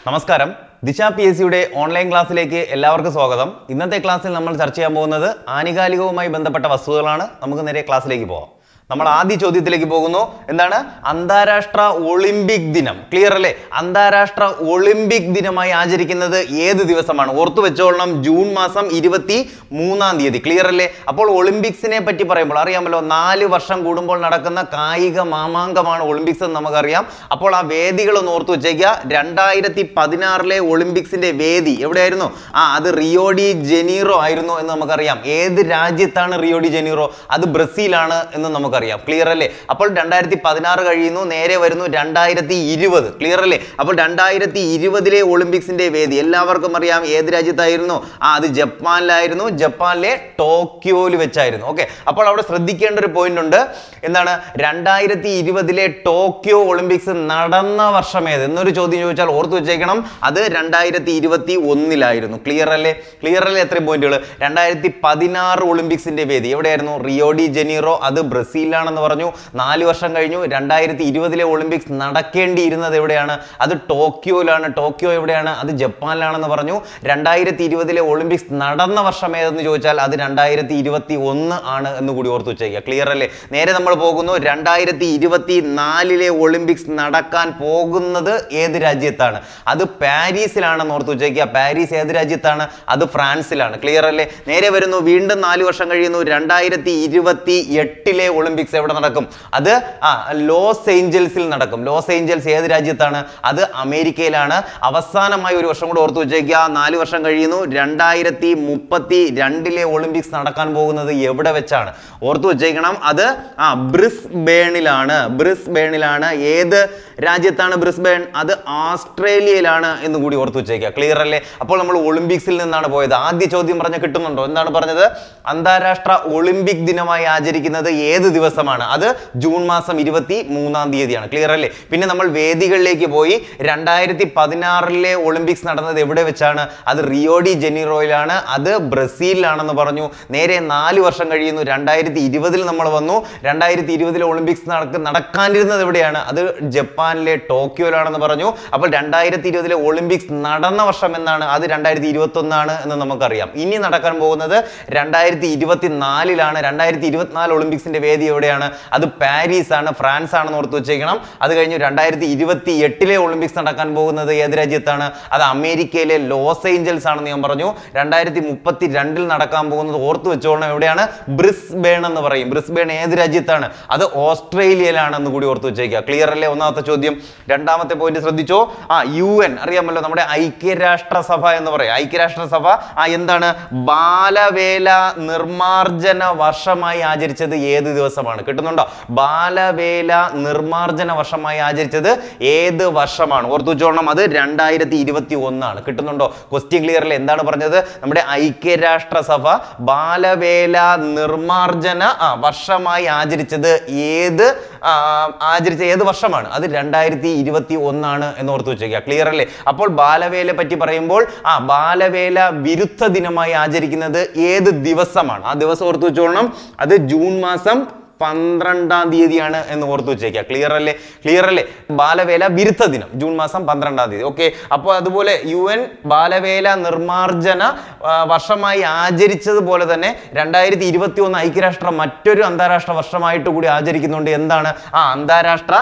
നമസ്കാരം ദിശ P S സിയുടെ ഓൺലൈൻ ക്ലാസ്സിലേക്ക് എല്ലാവർക്കും സ്വാഗതം ഇന്നത്തെ ക്ലാസ്സിൽ നമ്മൾ ചർച്ച ചെയ്യാൻ പോകുന്നത് ആനുകാലികവുമായി ബന്ധപ്പെട്ട വസ്തുതകളാണ് നമുക്ക് നേരെ ക്ലാസ്സിലേക്ക് പോകാം നമ്മൾ ആദ്യ ചോദ്യത്തിലേക്ക് പോകുന്നു എന്താണ് അന്താരാഷ്ട്ര ഒളിമ്പിക് ദിനം ക്ലിയർ അല്ലേ അന്താരാഷ്ട്ര ഒളിമ്പിക് ദിനമായി ആചരിക്കുന്നത് ഏത് ദിവസമാണ് ഓർത്തു വെച്ചോളണം ജൂൺ മാസം ഇരുപത്തി മൂന്നാം തീയതി ക്ലിയർ അല്ലേ അപ്പോൾ ഒളിമ്പിക്സിനെ പറ്റി പറയുമ്പോൾ അറിയാമല്ലോ നാല് വർഷം കൂടുമ്പോൾ നടക്കുന്ന കായിക മാമാങ്കമാണ് ഒളിമ്പിക്സ് എന്ന് നമുക്കറിയാം അപ്പോൾ ആ വേദികൾ ഒന്ന് ഓർത്തു വെച്ചേക്കുക രണ്ടായിരത്തി പതിനാറിലെ ഒളിമ്പിക്സിന്റെ വേദി എവിടെയായിരുന്നു ആ അത് റിയോ ഡി ജനീറോ ആയിരുന്നു എന്ന് നമുക്കറിയാം ഏത് രാജ്യത്താണ് റിയോ ഡി ജനീറോ അത് ബ്രസീലാണ് എന്ന് നമുക്കറിയാം ക്ലിയർ അല്ലേ അപ്പോൾ രണ്ടായിരത്തി പതിനാറ് കഴിയുന്നു നേരെ വരുന്നു രണ്ടായിരത്തി ഇരുപത് ക്ലിയർ അല്ലേ അപ്പോൾ രണ്ടായിരത്തി ഇരുപതിലെ ഒളിമ്പിക്സിന്റെ വേദി എല്ലാവർക്കും അറിയാം ഏത് രാജ്യത്തായിരുന്നു ആ അത് ജപ്പാനിലായിരുന്നു ജപ്പാനിലെ ടോക്കിയോയിൽ വെച്ചായിരുന്നു ഓക്കെ അപ്പോൾ അവിടെ ശ്രദ്ധിക്കേണ്ട ഒരു പോയിന്റ് ഉണ്ട് എന്താണ് രണ്ടായിരത്തി ഇരുപതിലെ ടോക്കിയോ ഒളിമ്പിക്സ് നടന്ന വർഷം ഏത് എന്നൊരു ചോദ്യം ചോദിച്ചാൽ ഓർത്തു വെച്ചേക്കണം അത് രണ്ടായിരത്തി ഇരുപത്തി ഒന്നിലായിരുന്നു ക്ലിയർ അല്ലേ ക്ലിയർ അല്ലേ എത്രയും പോയിന്റുകൾ രണ്ടായിരത്തി പതിനാറ് ഒളിമ്പിക്സിന്റെ വേദി എവിടെയായിരുന്നു റിയോ ഡി ജനീറോ അത് ബ്രസീലിലാണെന്ന് പറഞ്ഞു നാല് വർഷം കഴിഞ്ഞു രണ്ടായിരത്തി ഇരുപതിലെ ഒളിമ്പിക്സ് നടക്കേണ്ടിയിരുന്നത് എവിടെയാണ് അത് ടോക്കിയോയിലാണ് ടോക്കിയോ എവിടെയാണ് അത് ജപ്പാനിലാണെന്ന് പറഞ്ഞു രണ്ടായിരത്തി ഇരുപതിലെ ഒളിമ്പിക്സ് നടന്ന വർഷം ഏതെന്ന് ചോദിച്ചാൽ അത് രണ്ടായിരത്തി ഇരുപത്തി ഒന്ന് ആണ് എന്ന് കൂടി ഓർത്ത് വെച്ചേക്കുക ക്ലിയർ അല്ലേ നേരെ നമ്മൾ പോകുന്നു രണ്ടായിരത്തി ഇരുപത്തി നാലിലെ ഒളിമ്പിക്സ് നടക്കാൻ പോകുന്നത് ഏത് രാജ്യത്താണ് അത് പാരീസിലാണെന്ന് ഓർത്ത് വെച്ചേക്കുക പാരീസ് ഏത് രാജ്യത്താണ് അത് ഫ്രാൻസിലാണ് ക്ലിയർ അല്ലേ നേരെ വരുന്നു വീണ്ടും നാല് വർഷം കഴിയുന്നു രണ്ടായിരത്തി ഇരുപത്തി എട്ടിലെ ഒളിമ്പിക്സ് എവിടെ നടക്കും അത് ആ ലോസ് ഏഞ്ചൽസിൽ നടക്കും ലോസ് ഏഞ്ചൽസ് ഏത് രാജ്യത്താണ് അത് അമേരിക്കയിലാണ് അവസാനമായി ഒരു വർഷം കൂടെ ഓർത്ത് വെച്ചേക്കുക നാല് വർഷം കഴിയുന്നു രണ്ടായിരത്തി മുപ്പത്തി രണ്ടിലെ ഒളിമ്പിക്സ് നടക്കാൻ പോകുന്നത് എവിടെ വെച്ചാണ് ഓർത്ത് വെച്ചേക്കണം അത് ആ ബ്രിസ്ബേണിലാണ് ബ്രിസ്ബേണിലാണ് ഏത് രാജ്യത്താണ് ബ്രിസ്ബേൺ അത് ആസ്ട്രേലിയയിലാണ് എന്ന് കൂടി ഓർത്ത് വെച്ചേക്കുക ക്ലിയർ അല്ലേ അപ്പോൾ നമ്മൾ ഒളിമ്പിക്സിൽ നിന്നാണ് പോയത് ആദ്യ ചോദ്യം പറഞ്ഞ കിട്ടുന്നുണ്ടോ എന്താണ് പറഞ്ഞത് അന്താരാഷ്ട്ര ഒളിമ്പിക് ദിനമായി ആചരിക്കുന്നത് ഏത് ദിവസമാണ് അത് ജൂൺ മാസം ഇരുപത്തി മൂന്നാം തീയതിയാണ് ക്ലിയർ അല്ലേ പിന്നെ നമ്മൾ വേദികളിലേക്ക് പോയി രണ്ടായിരത്തി പതിനാറിലെ ഒളിമ്പിക്സ് നടന്നത് എവിടെ വെച്ചാണ് അത് റിയോ ഡി ജനീറോയിലാണ് അത് ബ്രസീലിലാണെന്ന് പറഞ്ഞു നേരെ നാല് വർഷം കഴിയുന്നു രണ്ടായിരത്തി ഇരുപതിൽ നമ്മൾ വന്നു രണ്ടായിരത്തി ഇരുപതിലെ ഒളിമ്പിക്സ് നടക്ക നടക്കാനിരുന്നത് എവിടെയാണ് അത് ജപ്പാനിലെ ടോക്കിയോയിലാണെന്ന് പറഞ്ഞു അപ്പോൾ രണ്ടായിരത്തി ഇരുപതിലെ ഒളിമ്പിക്സ് നടന്ന വർഷം എന്നാണ് അത് രണ്ടായിരത്തി ഇരുപത്തി ഒന്നാണ് എന്ന് നമുക്കറിയാം ഇനി നടക്കാൻ പോകുന്നത് രണ്ടായിരത്തി ഇരുപത്തി നാലിലാണ് രണ്ടായിരത്തി ഇരുപത്തിനാല് ഒളിമ്പിക്സിന്റെ വേദി എവിടെയാണ് അത് പാരീസ് ആണ് ഫ്രാൻസ് ആണെന്ന് ഓർത്ത് വെച്ചേക്കണം അത് കഴിഞ്ഞു രണ്ടായിരത്തി ഇരുപത്തി എട്ടിലെ ഒളിമ്പിക്സ് നടക്കാൻ പോകുന്നത് ഏത് രാജ്യത്താണ് അത് അമേരിക്കയിലെ ലോസ് ഏഞ്ചൽസ് ആണെന്ന് ഞാൻ പറഞ്ഞു രണ്ടായിരത്തി മുപ്പത്തി രണ്ടിൽ നടക്കാൻ പോകുന്നത് ഓർത്ത് വെച്ചോളണം എവിടെയാണ് ബ്രിസ്ബേൺ എന്ന് പറയും ബ്രിസ്ബേൺ ഏത് രാജ്യത്താണ് അത് ഓസ്ട്രേലിയയിലാണെന്ന് കൂടി ഓർത്ത് വെച്ചേക്കുക ക്ലിയർ അല്ലേ ഒന്നാമത്തെ ചോദ്യം രണ്ടാമത്തെ പോയിന്റ് ശ്രദ്ധിച്ചോ ആ യു എൻ അറിയാമല്ലോ നമ്മുടെ ഐക്യരാഷ്ട്രസഭ എന്ന് പറയും ഐക്യരാഷ്ട്രസഭ ആ എന്താണ് ബാലവേല നിർമാർജന വർഷമായി ആചരിച്ചത് ഏത് ദിവസമാണ് കിട്ടുന്നുണ്ടോ ബാലവേല നിർമാർജന വർഷമായി ആചരിച്ചത് ഏത് വർഷമാണ് ഓർത്തു വെച്ചോളണം അത് രണ്ടായിരത്തി ഇരുപത്തി ഒന്നാണ് കിട്ടുന്നുണ്ടോ ക്വസ്റ്റ്യൻ ക്ലിയറിൽ എന്താണ് പറഞ്ഞത് നമ്മുടെ ഐക്യരാഷ്ട്രസഭ ബാലവേല നിർമാർജന ആ വർഷമായി ആചരിച്ചത് ഏത് ആ, ആചരിച്ച ഏത് വർഷമാണ് അത് രണ്ടായിരത്തി ഇരുപത്തി ഒന്നാണ് എന്ന് ഓർത്ത് വെച്ചേക്കുക ക്ലിയർ അല്ലേ അപ്പോൾ ബാലവേല പറ്റി പറയുമ്പോൾ ആ ബാലവേല വിരുദ്ധ ദിനമായി ആചരിക്കുന്നത് ഏത് ദിവസമാണ് ആ ദിവസം ഓർത്ത് വെച്ചോളണം അത് ജൂൺ മാസം പന്ത്രണ്ടാം തീയതിയാണ് എന്ന് ഓർത്ത് വെച്ചേക്കുക ക്ലിയർ അല്ലേ ക്ലിയർ അല്ലേ ബാലവേല വിരുദ്ധ ദിനം ജൂൺ മാസം പന്ത്രണ്ടാം തീയതി ഓക്കെ അപ്പോൾ അതുപോലെ യു എൻ ബാലവേല നിർമാർജന ആ, വർഷമായി ആചരിച്ചതുപോലെ തന്നെ രണ്ടായിരത്തി ഇരുപത്തി ഒന്ന് ഐക്യരാഷ്ട്ര മറ്റൊരു അന്താരാഷ്ട്ര വർഷമായിട്ട് കൂടി ആചരിക്കുന്നുണ്ട് എന്താണ് ആ അന്താരാഷ്ട്ര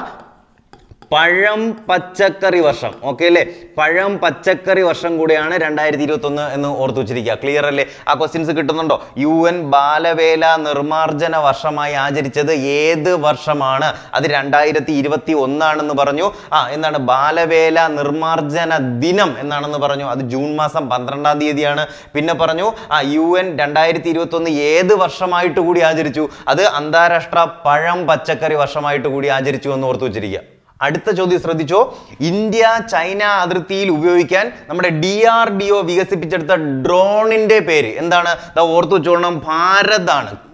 പഴം പച്ചക്കറി വർഷം ഓക്കെ അല്ലേ പഴം പച്ചക്കറി വർഷം കൂടിയാണ് രണ്ടായിരത്തി ഇരുപത്തി ഒന്ന് എന്ന് ഓർത്തു വെച്ചിരിക്കുക ക്ലിയർ അല്ലേ ആ ക്വസ്റ്റ്യൻസ് കിട്ടുന്നുണ്ടോ യു എൻ ബാലവേല നിർമാർജന വർഷമായി ആചരിച്ചത് ഏത് വർഷമാണ് അത് രണ്ടായിരത്തി ഇരുപത്തി ഒന്നാണെന്ന് പറഞ്ഞു ആ എന്താണ് ബാലവേല നിർമാർജന ദിനം എന്നാണെന്ന് പറഞ്ഞു അത് ജൂൺ മാസം പന്ത്രണ്ടാം തീയതിയാണ് പിന്നെ പറഞ്ഞു ആ യു എൻ രണ്ടായിരത്തി ഇരുപത്തി ഒന്ന് ഏത് വർഷമായിട്ട് കൂടി ആചരിച്ചു അത് അന്താരാഷ്ട്ര പഴം പച്ചക്കറി വർഷമായിട്ട് കൂടി ആചരിച്ചു എന്ന് ഓർത്തു വെച്ചിരിക്കുക അടുത്ത ചോദ്യം ശ്രദ്ധിച്ചോ ഇന്ത്യ ചൈന അതിർത്തിയിൽ ഉപയോഗിക്കാൻ നമ്മുടെ ഡി ആർ ഡി ഒ വികസിപ്പിച്ചെടുത്ത ഡ്രോണിന്റെ പേര് എന്താണ് ദാ ഓർത്തു വെച്ചോളണം ഭാരത് ആണ്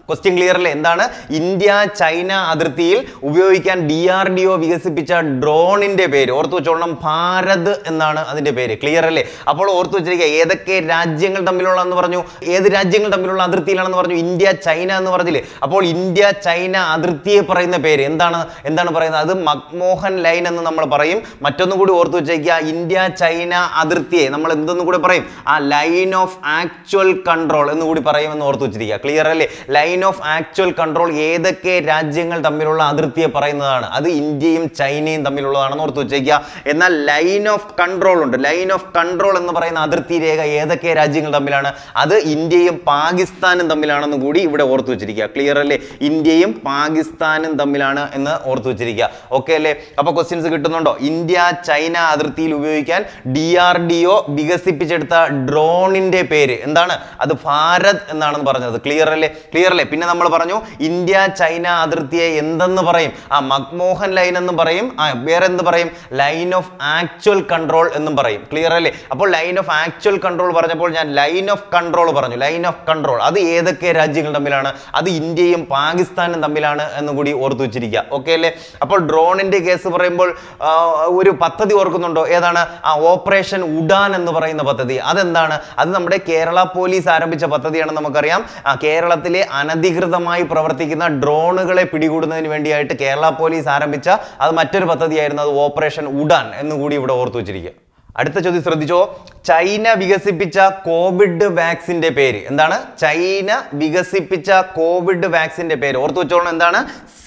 ക്വസ്റ്റ്യൻ ക്ലിയർ അല്ലേ എന്താണ് ഇന്ത്യ ചൈന അതിർത്തിയിൽ ഉപയോഗിക്കാൻ ഡി ആർ ഡി ഒ വികസിപ്പിച്ച ഡ്രോണിന്റെ പേര് ഓർത്തു വെച്ചോളണം ഭാരത് എന്നാണ് അതിന്റെ പേര് ക്ലിയർ അല്ലേ അപ്പോൾ ഓർത്തു വെച്ചിരിക്കുക ഏതൊക്കെ രാജ്യങ്ങൾ തമ്മിലുള്ള എന്ന് പറഞ്ഞു ഏത് രാജ്യങ്ങൾ തമ്മിലുള്ള അതിർത്തിയിലാണെന്ന് പറഞ്ഞു ഇന്ത്യ ചൈന എന്ന് പറഞ്ഞില്ലേ അപ്പോൾ ഇന്ത്യ ചൈന അതിർത്തിയെ പറയുന്ന പേര് എന്താണ് എന്താണ് പറയുന്നത് അത് മക്മോഹൻ ലൈൻ എന്ന് നമ്മൾ പറയും മറ്റൊന്നും കൂടി ഓർത്തു വെച്ചേക്കുക ഇന്ത്യ ചൈന അതിർത്തിയെ നമ്മൾ എന്തെന്നും കൂടി പറയും ആ ലൈൻ ഓഫ് ആക്ച്വൽ കൺട്രോൾ എന്ന് കൂടി പറയുമെന്ന് ഓർത്തു വെച്ചിരിക്കുക ക്ലിയർ അല്ലേ ലൈൻ ഓഫ് ആക്ച്വൽ കൺട്രോൾ ഏതൊക്കെ രാജ്യങ്ങൾ തമ്മിലുള്ള അതിർത്തിയെ പറയുന്നതാണ് അത് ഇന്ത്യയും ചൈനയും തമ്മിലുള്ളതാണെന്ന് ഓർത്തു വെച്ചേക്കുക എന്നാൽ ലൈൻ ഓഫ് കൺട്രോൾ ഉണ്ട് ലൈൻ ഓഫ് കൺട്രോൾ എന്ന് പറയുന്ന അതിർത്തി രേഖ ഏതൊക്കെ രാജ്യങ്ങൾ തമ്മിലാണ് അത് ഇന്ത്യയും പാകിസ്ഥാനും തമ്മിലാണെന്ന് കൂടി ഇവിടെ ഓർത്തു വെച്ചിരിക്കുക ക്ലിയർ അല്ലേ ഇന്ത്യയും പാകിസ്ഥാനും തമ്മിലാണ് എന്ന് ഓർത്തു വെച്ചിരിക്കുക ഓക്കെ അല്ലേ അപ്പൊ ക്വസ്റ്റ്യൻസ് കിട്ടുന്നുണ്ടോ ഇന്ത്യ ചൈന അതിർത്തിയിൽ ഉപയോഗിക്കാൻ ഡി ആർ ഡി ഒ വികസിപ്പിച്ചെടുത്ത ഡ്രോണിന്റെ പേര് എന്താണ് അത് ഭാരത് എന്നാണെന്ന് പറഞ്ഞത് ക്ലിയർ അല്ലേ ക്ലിയർ അല്ലേ പിന്നെ നമ്മൾ പറഞ്ഞു ഇന്ത്യ ചൈന അതിർത്തിയെ എന്തെന്ന് പറയും ആ മക്മോഹൻ ലൈൻ എന്നും പറയും ആ വേറെ എന്ത് പറയും ലൈൻ ഓഫ് ആക്ച്വൽ കൺട്രോൾ എന്നും പറയും ക്ലിയർ അല്ലേ അപ്പോൾ ലൈൻ ഓഫ് ആക്ച്വൽ കൺട്രോൾ പറഞ്ഞപ്പോൾ ഞാൻ ലൈൻ ഓഫ് കൺട്രോൾ പറഞ്ഞു ലൈൻ ഓഫ് കൺട്രോൾ അത് ഏതൊക്കെ രാജ്യങ്ങൾ തമ്മിലാണ് അത് ഇന്ത്യയും പാകിസ്ഥാനും തമ്മിലാണ് എന്ന് കൂടി ഓർത്തു വെച്ചിരിക്കുക ഓക്കെ അല്ലേ അപ്പോൾ ഡ്രോണിന്റെ കേസ് പറയുമ്പോൾ ആ, ഒരു പദ്ധതി ഓർക്കുന്നുണ്ടോ ഏതാണ് ആ ഓപ്പറേഷൻ ഉഡാൻ എന്ന് പറയുന്ന പദ്ധതി അതെന്താണ് അത് നമ്മുടെ കേരള പോലീസ് ആരംഭിച്ച പദ്ധതിയാണെന്ന് നമുക്കറിയാം ആ, കേരളത്തിലെ അനധികൃതമായി പ്രവർത്തിക്കുന്ന ഡ്രോണുകളെ പിടികൂടുന്നതിന് വേണ്ടിയായിട്ട് കേരള പോലീസ് ആരംഭിച്ച അത് മറ്റൊരു പദ്ധതിയായിരുന്നു അത് ഓപ്പറേഷൻ ഉഡാൻ എന്ന് കൂടി ഇവിടെ ഓർത്തു വെച്ചിരിക്കുക അടുത്ത ചോദ്യം ശ്രദ്ധിച്ചോ ചൈന വികസിപ്പിച്ച കോവിഡ് വാക്സിന്റെ പേര് എന്താണ് ചൈന വികസിപ്പിച്ച കോവിഡ് വാക്സിന്റെ പേര് ഓർത്തു വെച്ചോളണം എന്താണ്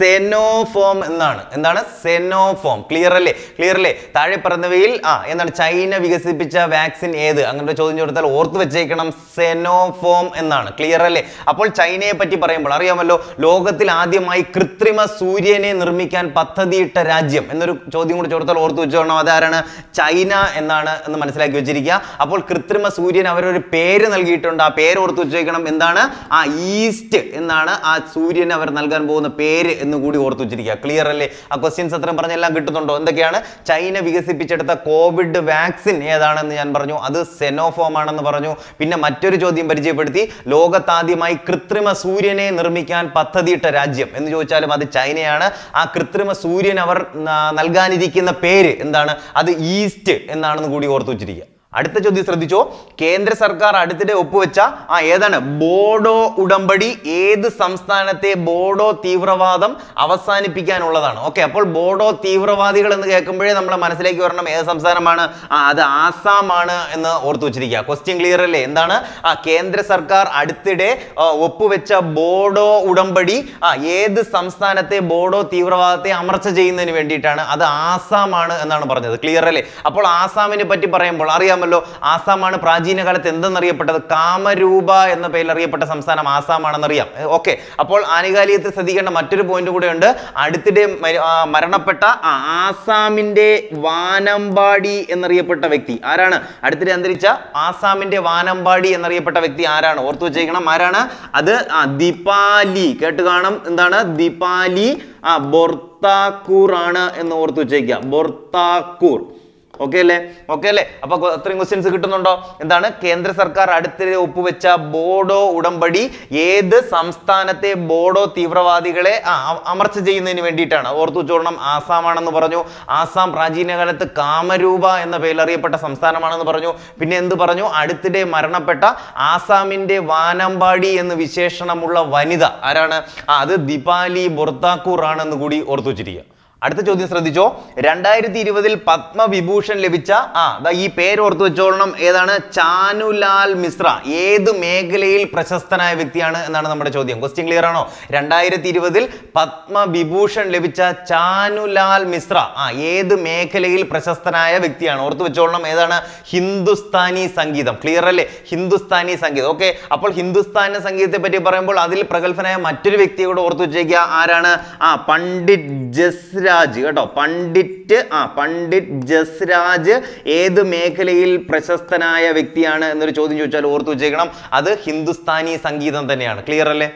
സെനോഫോം എന്നാണ് എന്താണ് സെനോഫോം ക്ലിയർ അല്ലേ ക്ലിയർ അല്ലേ താഴെ പറഞ്ഞവയിൽ ആ എന്താണ് ചൈന വികസിപ്പിച്ച വാക്സിൻ ഏത് അങ്ങനെ ഒരു ചോദ്യം ചോദിച്ചാൽ ഓർത്ത് വെച്ചേക്കണം സെനോഫോം എന്നാണ് ക്ലിയർ അല്ലേ അപ്പോൾ ചൈനയെ പറ്റി പറയുമ്പോൾ അറിയാമല്ലോ ലോകത്തിൽ ആദ്യമായി കൃത്രിമ സൂര്യനെ നിർമ്മിക്കാൻ പദ്ധതിയിട്ട രാജ്യം എന്നൊരു ചോദ്യം കൂടി ചോദിച്ചാൽ ഓർത്ത് വെച്ചോണം അതാരാണ് ചൈന എന്നാണ് എന്ന് മനസ്സിലാക്കി വെച്ചിരിക്കുക അപ്പോൾ കൃത്രിമ സൂര്യൻ അവരൊരു പേര് നൽകിയിട്ടുണ്ട് ആ പേര് ഓർത്ത് വെച്ചേക്കണം എന്താണ് ആ ഈസ്റ്റ് എന്നാണ് ആ സൂര്യന് അവർ നൽകാൻ പോകുന്ന പേര് എന്ന് കൂടി ഓർത്ത് വെച്ചിരിക്കുക ക്ലിയർ അല്ലേ ആ ക്വസ്റ്റ്യൻസ് അത്രയും പറഞ്ഞെല്ലാം കിട്ടുന്നുണ്ടോ എന്തൊക്കെയാണ് ചൈന വികസിപ്പിച്ചെടുത്ത കോവിഡ് വാക്സിൻ ഏതാണെന്ന് ഞാൻ പറഞ്ഞു അത് സെനോഫോം ആണെന്ന് പറഞ്ഞു പിന്നെ മറ്റൊരു ചോദ്യം പരിചയപ്പെടുത്തി ലോകത്താദ്യമായി കൃത്രിമ സൂര്യനെ നിർമ്മിക്കാൻ പദ്ധതിയിട്ട രാജ്യം എന്ന് ചോദിച്ചാലും അത് ചൈനയാണ് ആ കൃത്രിമ സൂര്യൻ അവർ ആ, നൽകാനിരിക്കുന്ന പേര് എന്താണ് അത് ഈസ്റ്റ് എന്നാണെന്ന് കൂടി ഓർത്തു വെച്ചിരിക്കുക അടുത്ത ചോദ്യം ശ്രദ്ധിച്ചോ കേന്ദ്ര സർക്കാർ അടുത്തിടെ ഒപ്പുവെച്ച ആ ഏതാണ് ബോഡോ ഉടമ്പടി ഏത് സംസ്ഥാനത്തെ ബോഡോ തീവ്രവാദം അവസാനിപ്പിക്കാനുള്ളതാണ് ഓക്കെ അപ്പോൾ ബോഡോ തീവ്രവാദികൾ എന്ന് കേൾക്കുമ്പോഴേ നമ്മളെ മനസ്സിലേക്ക് വരണം ഏത് സംസ്ഥാനമാണ് ആ അത് ആസാമാണ് എന്ന് ഓർത്തു വെച്ചിരിക്കുക ക്വസ്റ്റ്യൻ ക്ലിയർ അല്ലേ എന്താണ് ആ കേന്ദ്ര സർക്കാർ അടുത്തിടെ ആ, ഒപ്പുവെച്ച ബോഡോ ഉടമ്പടി ആ ഏത് സംസ്ഥാനത്തെ ബോഡോ തീവ്രവാദത്തെ അമർച്ച ചെയ്യുന്നതിന് വേണ്ടിയിട്ടാണ് അത് ആസാമാണ് എന്നാണ് പറഞ്ഞത് ക്ലിയർ അല്ലേ അപ്പോൾ ആസാമിനെ പറ്റി പറയുമ്പോൾ അറിയാമല്ലോ ആസാമാണ് പ്രാചീന കാലത്ത് എന്തെന്നറിയപ്പെട്ടത് കാമരൂപ എന്ന പേരിൽ അറിയപ്പെട്ട സംസ്ഥാനം ആസാമാണെന്നറിയാം ഓക്കെ അപ്പോൾ ആനുകാലികത്തിൽ ശ്രദ്ധിക്കേണ്ട മറ്റൊരു പോയിന്റ് കൂടെ ഉണ്ട് അടുത്തിടെ മര- ആ, മരണപ്പെട്ട ആ, ആസാമിന്റെ വാനമ്പാടി എന്നറിയപ്പെട്ട വ്യക്തി ആരാണ് അടുത്തിടെ അന്തരിച്ച ആസാമിന്റെ വാനമ്പാടി എന്നറിയപ്പെട്ട വ്യക്തി ആരാണ് ഓർത്തു വെച്ചേക്കണം ആരാണ് അത് ആ ദിപാലി കേട്ട് കാണും എന്താണ് ദിപാലി ആ ബൊർത്താക്കൂർ ആണ് എന്ന് ഓർത്തു വെച്ചേക്കുക ബൊർത്താക്കൂർ ഓക്കെ അല്ലേ ഓക്കെ അല്ലേ അപ്പൊ കൊ- അത്രയും ക്വസ്റ്റ്യൻസ് കിട്ടുന്നുണ്ടോ എന്താണ് കേന്ദ്ര സർക്കാർ അടുത്തിടെ ഒപ്പുവെച്ച ബോഡോ ഉടമ്പടി ഏത് സംസ്ഥാനത്തെ ബോഡോ തീവ്രവാദികളെ ആ, അ- അമർച്ച ചെയ്യുന്നതിന് വേണ്ടിയിട്ടാണ് ഓർത്തു വെച്ചോളണം ആസാമാണെന്ന് പറഞ്ഞു ആസാം പ്രാചീന കാലത്ത് കാമരൂപ എന്ന പേരിൽ അറിയപ്പെട്ട സംസ്ഥാനമാണെന്ന് പറഞ്ഞു പിന്നെ എന്ത് പറഞ്ഞു അടുത്തിടെ മരണപ്പെട്ട ആസാമിന്റെ വാനമ്പാടി എന്ന് വിശേഷണമുള്ള വനിത ആരാണ് ആ, അത് ദിപാലി ബൊർത്താക്കൂർ ആണെന്ന് കൂടി ഓർത്തു വെച്ചിരിക്കുക അടുത്ത ചോദ്യം ശ്രദ്ധിച്ചോ രണ്ടായിരത്തി ഇരുപതിൽ പത്മവിഭൂഷൺ ലഭിച്ച ആ ദാ ഈ പേര് ഓർത്തു വെച്ചോളണം ഏതാണ് ചാനുലാൽ മിശ്ര ഏത് മേഖലയിൽ പ്രശസ്തനായ വ്യക്തിയാണ് എന്നാണ് നമ്മുടെ ചോദ്യം ക്വസ്റ്റ്യൻ ക്ലിയർ ആണോ രണ്ടായിരത്തി ഇരുപതിൽ പത്മവിഭൂഷൺ ലഭിച്ച ചാനുലാൽ മിശ്ര ആ ഏത് മേഖലയിൽ പ്രശസ്തനായ വ്യക്തിയാണ് ഓർത്തു വെച്ചോളണം ഏതാണ് ഹിന്ദുസ്ഥാനി സംഗീതം ക്ലിയർ അല്ലേ ഹിന്ദുസ്ഥാനി സംഗീതം ഓക്കെ അപ്പോൾ ഹിന്ദുസ്ഥാനി സംഗീതത്തെ പറ്റി പറയുമ്പോൾ അതിൽ പ്രഗത്ഭനായ മറ്റൊരു വ്യക്തിയെ കൂടെ ഓർത്തു വെച്ചേക്കുക ആരാണ് ആ പണ്ഡിറ്റ് ജസ്രാജ് കേട്ടോ പണ്ഡിറ്റ് ആ പണ്ഡിറ്റ് ജസ്രാജ് ഏത് മേഖലയിൽ പ്രശസ്തനായ വ്യക്തിയാണ് എന്നൊരു ചോദ്യം ചോദിച്ചാൽ ഓർത്തു വെച്ചേക്കണം അത് ഹിന്ദുസ്ഥാനി സംഗീതം തന്നെയാണ് ക്ലിയർ അല്ലേ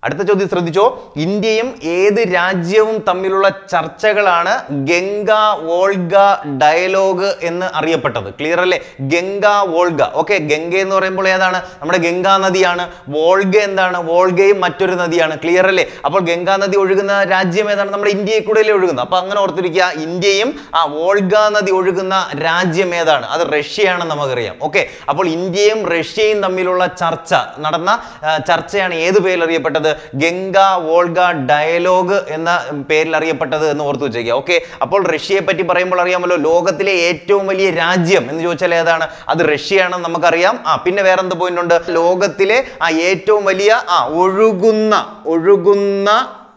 അടുത്ത ചോദ്യം ശ്രദ്ധിച്ചോ ഇന്ത്യയും ഏത് രാജ്യവും തമ്മിലുള്ള ചർച്ചകളാണ് ഗംഗ വോൾഗ ഡയലോഗ് എന്ന് അറിയപ്പെട്ടത് ക്ലിയർ അല്ലേ ഗംഗ വോൾഗ ഓക്കെ ഗംഗ എന്ന് പറയുമ്പോൾ ഏതാണ് നമ്മുടെ ഗംഗാ നദിയാണ് വോൾഗ എന്താണ് വോൾഗയും മറ്റൊരു നദിയാണ് ക്ലിയർ അല്ലേ അപ്പോൾ ഗംഗാ നദി ഒഴുകുന്ന രാജ്യം ഏതാണ് നമ്മുടെ ഇന്ത്യയിൽ കൂടെ ഒഴുകുന്നത് അപ്പൊ അങ്ങനെ ഓർത്തിരിക്കുക ഇന്ത്യയും ആ വോൾഗ നദി ഒഴുകുന്ന രാജ്യം ഏതാണ് അത് റഷ്യയാണെന്ന് നമുക്കറിയാം ഓക്കെ അപ്പോൾ ഇന്ത്യയും റഷ്യയും തമ്മിലുള്ള ചർച്ച നടന്ന ആ, ചർച്ചയാണ് ഏത് പേരിൽ അറിയപ്പെട്ടത് ഗംഗ വോൾഗ ഡയലോഗ് എന്ന പേരിൽ അറിയപ്പെട്ടത് എന്ന് ഓർത്തു വെച്ചേക്കുക ഓക്കെ അപ്പോൾ റഷ്യയെ പറ്റി പറയുമ്പോൾ അറിയാമല്ലോ ലോകത്തിലെ ഏറ്റവും വലിയ രാജ്യം എന്ന് ചോദിച്ചാൽ ഏതാണ് അത് റഷ്യയാണെന്ന് നമുക്കറിയാം ആ പിന്നെ വേറെന്ത് പോയിന്റ് ഉണ്ട് ലോകത്തിലെ ആ ഏറ്റവും വലിയ ആ ഒഴുകുന്ന ഒഴുകുന്ന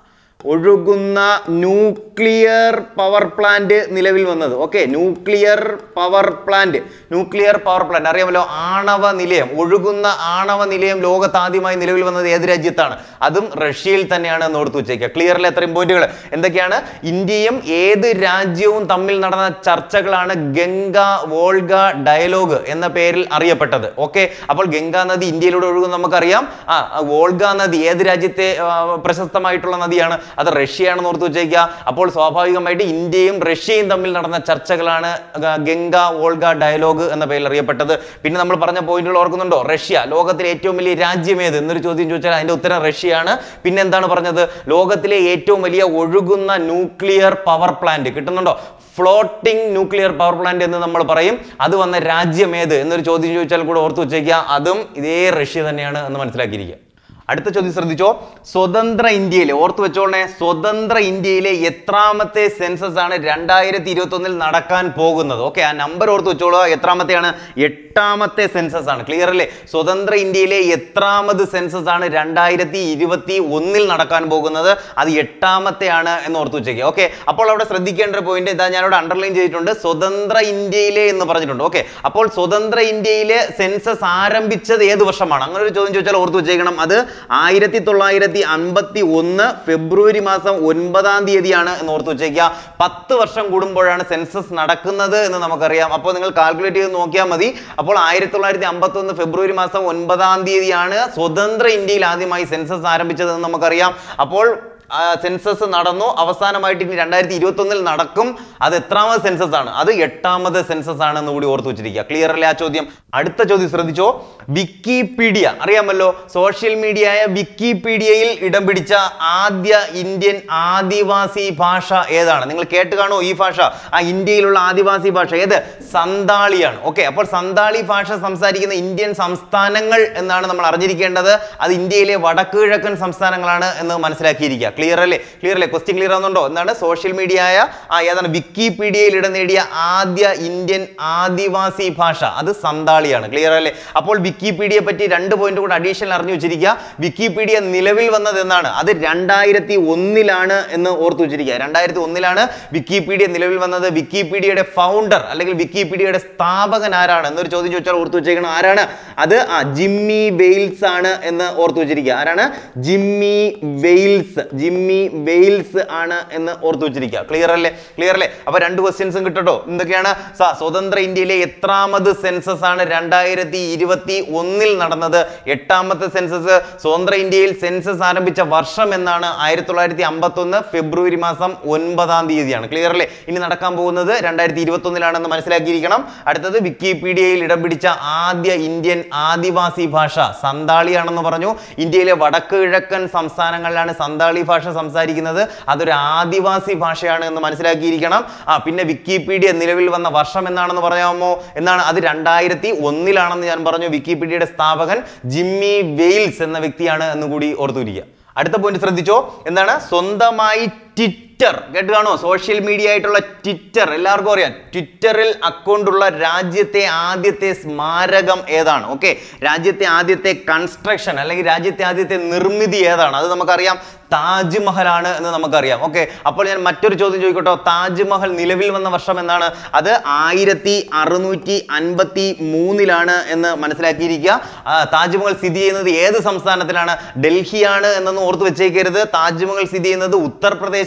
ഒഴുകുന്ന ന്യൂക്ലിയർ പവർ പ്ലാന്റ് നിലവിൽ വന്നത് okay nuclear power plant nuclear power plant അറിയാമല്ലോ ആണവ നിലയം ഒഴുകുന്ന ആണവ നിലയം ലോകത്ത് ആദ്യമായി നിലവിൽ വന്നത് ഏത് രാജ്യത്താണ് അതും റഷ്യയിൽ തന്നെയാണ് എന്ന് ഓർത്ത് വെച്ചേക്കുക ക്ലിയറിൽ എത്രയും പോയിന്റുകൾ എന്തൊക്കെയാണ് ഇന്ത്യയും ഏത് രാജ്യവും തമ്മിൽ നടന്ന ചർച്ചകളാണ് ഗംഗ വോൾഗ ഡയലോഗ് എന്ന പേരിൽ അറിയപ്പെട്ടത് ഓക്കെ അപ്പോൾ ഗംഗാ നദി ഇന്ത്യയിലൂടെ ഒഴുകും നമുക്കറിയാം ആ ആ, വോൾഗ നദി ഏത് രാജ്യത്തെ ആ, പ്രശസ്തമായിട്ടുള്ള നദിയാണ് അത് റഷ്യയാണെന്ന് ഓർത്ത് വെച്ചേക്കുക അപ്പോൾ സ്വാഭാവികമായിട്ട് ഇന്ത്യയും റഷ്യയും തമ്മിൽ നടന്ന ചർച്ചകളാണ് ഗ- ഗംഗ വോൾഗ ഡയലോഗ് എന്ന പേരിൽ അറിയപ്പെട്ടത് പിന്നെ നമ്മൾ പറഞ്ഞ പോയിന്റുകൾ ഓർക്കുന്നുണ്ടോ റഷ്യ ലോകത്തിലെ ഏറ്റവും വലിയ രാജ്യം ഏത് എന്നൊരു ചോദ്യം ചോദിച്ചാൽ അതിന്റെ ഉത്തരം റഷ്യയാണ് പിന്നെ എന്താണ് പറഞ്ഞത് ലോകത്തിലെ ഏറ്റവും വലിയ ഒഴുകുന്ന ന്യൂക്ലിയർ പവർ പ്ലാന്റ് കിട്ടുന്നുണ്ടോ ഫ്ലോട്ടിംഗ് ന്യൂക്ലിയർ പവർ പ്ലാന്റ് എന്ന് നമ്മൾ പറയും അത് വന്ന രാജ്യം ഏത് എന്നൊരു ചോദ്യം ചോദിച്ചാൽ കൂടെ ഓർത്ത് വെച്ചേക്കുക അതും ഇതേ റഷ്യ തന്നെയാണ് എന്ന് മനസ്സിലാക്കിയിരിക്കുക അടുത്ത ചോദ്യം ശ്രദ്ധിച്ചോ സ്വതന്ത്ര ഇന്ത്യയിലെ ഓർത്ത് വെച്ചോളണേ സ്വതന്ത്ര ഇന്ത്യയിലെ എത്രാമത്തെ സെൻസസ് ആണ് രണ്ടായിരത്തി ഇരുപത്തി ഒന്നിൽ നടക്കാൻ പോകുന്നത് ഓക്കെ ആ നമ്പർ ഓർത്ത് വെച്ചോളൂ എത്രാമത്തെയാണ് എട്ടാമത്തെ സെൻസസ് ആണ് ക്ലിയർ അല്ലേ സ്വതന്ത്ര ഇന്ത്യയിലെ എത്രാമത് സെൻസസ് ആണ് രണ്ടായിരത്തി ഇരുപത്തി ഒന്നിൽ നടക്കാൻ പോകുന്നത് അത് എട്ടാമത്തെയാണ് എന്ന് ഓർത്ത് വെച്ചേക്കുക ഓക്കെ അപ്പോൾ അവിടെ ശ്രദ്ധിക്കേണ്ട ഒരു പോയിന്റ് ഇതാ ഞാനിവിടെ അണ്ടർലൈൻ ചെയ്തിട്ടുണ്ട് സ്വതന്ത്ര ഇന്ത്യയിലെ എന്ന് പറഞ്ഞിട്ടുണ്ട് ഓക്കെ അപ്പോൾ സ്വതന്ത്ര ഇന്ത്യയിലെ സെൻസസ് ആരംഭിച്ചത് ഏത് വർഷമാണ് അങ്ങനെ ഒരു ചോദ്യം ചോദിച്ചാൽ ഓർത്ത് വെച്ചേക്കണം അത് ആയിരത്തി തൊള്ളായിരത്തി അൻപത്തി ഒന്ന് ഫെബ്രുവരി മാസം ഒൻപതാം തീയതിയാണ് എന്ന് ഓർത്ത് വെച്ചേക്കുക പത്ത് വർഷം കൂടുമ്പോഴാണ് സെൻസസ് നടക്കുന്നത് എന്ന് നമുക്കറിയാം അപ്പോൾ നിങ്ങൾ കാൽക്കുലേറ്റ് ചെയ്ത് നോക്കിയാൽ മതി അപ്പോൾ ആയിരത്തി തൊള്ളായിരത്തി അമ്പത്തി ഒന്ന് ഫെബ്രുവരി മാസം ഒൻപതാം തീയതിയാണ് സ്വതന്ത്ര ഇന്ത്യയിൽ ആദ്യമായി സെൻസസ് ആരംഭിച്ചതെന്ന് നമുക്കറിയാം അപ്പോൾ സെൻസസ് നടന്നു അവസാനമായിട്ട് ഇനി രണ്ടായിരത്തി ഇരുപത്തി ഒന്നിൽ നടക്കും അത് എത്രാമത് സെൻസസ് ആണ് അത് എട്ടാമത് സെൻസസ് ആണെന്ന് കൂടി ഓർത്ത് വെച്ചിരിക്കുക ക്ലിയർ അല്ലേ ആ ചോദ്യം അടുത്ത ചോദ്യം ശ്രദ്ധിച്ചോ വിക്കിപീഡിയ അറിയാമല്ലോ സോഷ്യൽ മീഡിയയായ വിക്കിപീഡിയയിൽ ഇടം പിടിച്ച ആദ്യ ഇന്ത്യൻ ആദിവാസി ഭാഷ ഏതാണ് നിങ്ങൾ കേട്ട് കാണോ ഈ ഭാഷ ആ ഇന്ത്യയിലുള്ള ആദിവാസി ഭാഷ ഏത് സന്താളിയാണ് ഓക്കെ അപ്പോൾ സന്താളി ഭാഷ സംസാരിക്കുന്ന ഇന്ത്യൻ സംസ്ഥാനങ്ങൾ എന്നാണ് നമ്മൾ അറിഞ്ഞിരിക്കേണ്ടത് അത് ഇന്ത്യയിലെ വടക്ക് കിഴക്കൻ സംസ്ഥാനങ്ങളാണ് എന്ന് മനസ്സിലാക്കിയിരിക്കുക ക്ലിയർ അല്ലേ ക്ലിയർ അല്ലേ ക്വസ്റ്റ്യൻ ക്ലിയർ ആവുന്നുണ്ടോ എന്താണ് സോഷ്യൽ മീഡിയയായ ആ ഏതാണ് വിക്കിപീഡിയയിൽ ഇടം നേടിയ ആദ്യ ഇന്ത്യൻ ആദിവാസി ഭാഷ അത് സന്താളിയാണ് ക്ലിയർ അല്ലേ അപ്പോൾ വിക്കിപീഡിയയെ പറ്റി രണ്ട് പോയിന്റ് കൂടെ അഡീഷണൽ അറിഞ്ഞു വെച്ചിരിക്കുക വിക്കിപീഡിയ നിലവിൽ വന്നത് എന്നാണ് അത് രണ്ടായിരത്തി ഒന്നിലാണ് എന്ന് ഓർത്തു വെച്ചിരിക്കുക രണ്ടായിരത്തി ഒന്നിലാണ് വിക്കിപീഡിയ നിലവിൽ വന്നത് വിക്കിപീഡിയയുടെ ഫൗണ്ടർ അല്ലെങ്കിൽ വിക്കിപീഡിയയുടെ സ്ഥാപകൻ ആരാണ് എന്നൊരു ചോദ്യം ചോദിച്ചാൽ ഓർത്തു വെച്ചേക്കണം ആരാണ് അത് ആ ജിമ്മി വെയിൽസ് ആണ് എന്ന് ഓർത്തു വെച്ചിരിക്കുക ആരാണ് ജിമ്മി വെയിൽസ് ജിമ്മി വെയിൽസ് ആണ് എന്ന് ഓർത്തു വെച്ചിരിക്കുക ക്ലിയർ അല്ലേ ക്ലിയർ അല്ലേ അപ്പൊ രണ്ട് ക്വസ്റ്റ്യൻസും കിട്ടട്ടോ എന്തൊക്കെയാണ് സ- സ്വതന്ത്ര ഇന്ത്യയിലെ എത്രാമത് സെൻസസ് ആണ് രണ്ടായിരത്തി ഇരുപത്തി ഒന്നിൽ നടന്നത് എട്ടാമത്തെ സെൻസസ് സ്വതന്ത്ര ഇന്ത്യയിൽ സെൻസസ് ആരംഭിച്ച വർഷം എന്നാണ് ആയിരത്തി തൊള്ളായിരത്തി അമ്പത്തി ഒന്ന് ഫെബ്രുവരി മാസം ഒൻപതാം തീയതിയാണ് ക്ലിയർ അല്ലേ ഇനി നടക്കാൻ പോകുന്നത് രണ്ടായിരത്തി ഇരുപത്തി ഒന്നിലാണെന്ന് മനസ്സിലാക്കിയിരിക്കണം അടുത്തത് വിക്കിപീഡിയയിൽ ഇടം പിടിച്ച ആദ്യ ഇന്ത്യൻ ആദിവാസി ഭാഷ സന്താളിയാണെന്ന് പറഞ്ഞു ഇന്ത്യയിലെ വടക്ക് കിഴക്കൻ സംസ്ഥാനങ്ങളിലാണ് സന്താളി ഭാഷ സംസാരിക്കുന്നത് അതൊരു ആദിവാസി ഭാഷയാണ് എന്ന് മനസ്സിലാക്കിയിരിക്കണം ആ പിന്നെ വിക്കിപീഡിയ നിലവിൽ വന്ന വർഷം എന്നാണെന്ന് പറയാമോ എന്നാണ് അത് രണ്ടായിരത്തി ഒന്നിലാണെന്ന് ഞാൻ പറഞ്ഞു വിക്കിപീഡിയയുടെ സ്ഥാപകൻ ജിമ്മി വെയിൽസ് എന്ന വ്യക്തിയാണ് എന്ന് കൂടി ഓർത്തുരിക്കുക അടുത്ത പോയിന്റ് ശ്രദ്ധിച്ചോ എന്താണ് സ്വന്തമായി ട്വിറ്റർ കേട്ട് കാണോ സോഷ്യൽ മീഡിയ ആയിട്ടുള്ള ട്വിറ്റർ എല്ലാവർക്കും അറിയാം ട്വിറ്ററിൽ അക്കൗണ്ട് ഉള്ള രാജ്യത്തെ ആദ്യത്തെ സ്മാരകം ഏതാണ് ഓക്കെ രാജ്യത്തെ ആദ്യത്തെ കൺസ്ട്രക്ഷൻ അല്ലെങ്കിൽ രാജ്യത്തെ ആദ്യത്തെ നിർമ്മിതി ഏതാണ് അത് നമുക്കറിയാം താജ്മഹലാണ് എന്ന് നമുക്കറിയാം ഓക്കെ അപ്പോൾ ഞാൻ മറ്റൊരു ചോദ്യം ചോദിക്കട്ടോ താജ്മഹൽ നിലവിൽ വന്ന വർഷം എന്നാണ് അത് ആയിരത്തി അറുന്നൂറ്റി അൻപത്തി മൂന്നിലാണ് എന്ന് മനസ്സിലാക്കിയിരിക്കുക ആ, താജ്മഹൽ സ്ഥിതി ചെയ്യുന്നത് ഏത് സംസ്ഥാനത്തിലാണ് ഡൽഹിയാണ് എന്നൊന്നും ഓർത്ത് വെച്ചേക്കരുത് താജ്മഹൽ സ്ഥിതി ചെയ്യുന്നത് ഉത്തർപ്രദേശ്